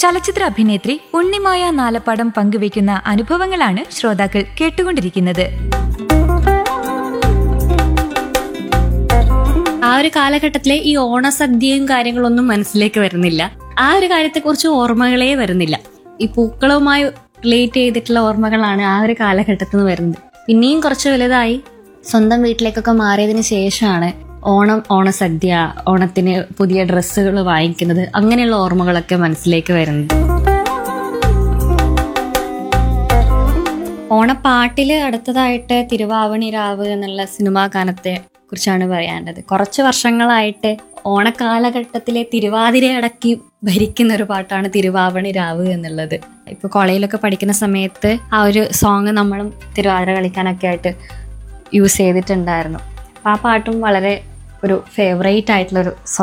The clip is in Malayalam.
ചലച്ചിത്ര അഭിനേത്രി ഉണ്ണിമായ നാലപ്പാടം പങ്കുവയ്ക്കുന്ന അനുഭവങ്ങളാണ് ശ്രോതാക്കൾ കേട്ടുകൊണ്ടിരിക്കുന്നത് ആ ഒരു കാലഘട്ടത്തിലെ ഈ ഓണസദ്യയും കാര്യങ്ങളൊന്നും മനസ്സിലേക്ക് വരുന്നില്ല ആ ഒരു കാര്യത്തെക്കുറിച്ച് ഓർമ്മകളേ വരുന്നില്ല ഈ പൂക്കളുമായി റിലേറ്റ് ചെയ്തിട്ടുള്ള ഓർമ്മകളാണ് ആ ഒരു കാലഘട്ടത്തിൽ നിന്ന് വരുന്നത് പിന്നെയും കുറച്ച് വലുതായി സ്വന്തം വീട്ടിലേക്കൊക്കെ മാറിയതിന് ശേഷമാണ് ഓണം ഓണസദ്യ ഓണത്തിന് പുതിയ ഡ്രസ്സുകൾ വാങ്ങിക്കുന്നത് അങ്ങനെയുള്ള ഓർമ്മകളൊക്കെ മനസ്സിലേക്ക് വരുന്നത് ഓണപ്പാട്ടില് അടുത്തതായിട്ട് തിരുവാവണി രാവ് എന്നുള്ള സിനിമാ ഗാനത്തെ കുറിച്ചാണ് പറയാനുള്ളത് കുറച്ച് വർഷങ്ങളായിട്ട് ഓണക്കാലഘട്ടത്തിലെ തിരുവാതിര അടക്കി ഭരിക്കുന്ന ഒരു പാട്ടാണ് തിരുവാവണി രാവ് എന്നുള്ളത് ഇപ്പോൾ കോളേജിലൊക്കെ പഠിക്കുന്ന സമയത്ത് ആ ഒരു സോങ് നമ്മളും തിരുവാതിര കളിക്കാനൊക്കെ ആയിട്ട് യൂസ് ചെയ്തിട്ടുണ്ടായിരുന്നു അപ്പോൾ ആ പാട്ടും വളരെ ഒരു ഫേവറേറ്റ് ആയിട്ടുള്ള ഒരു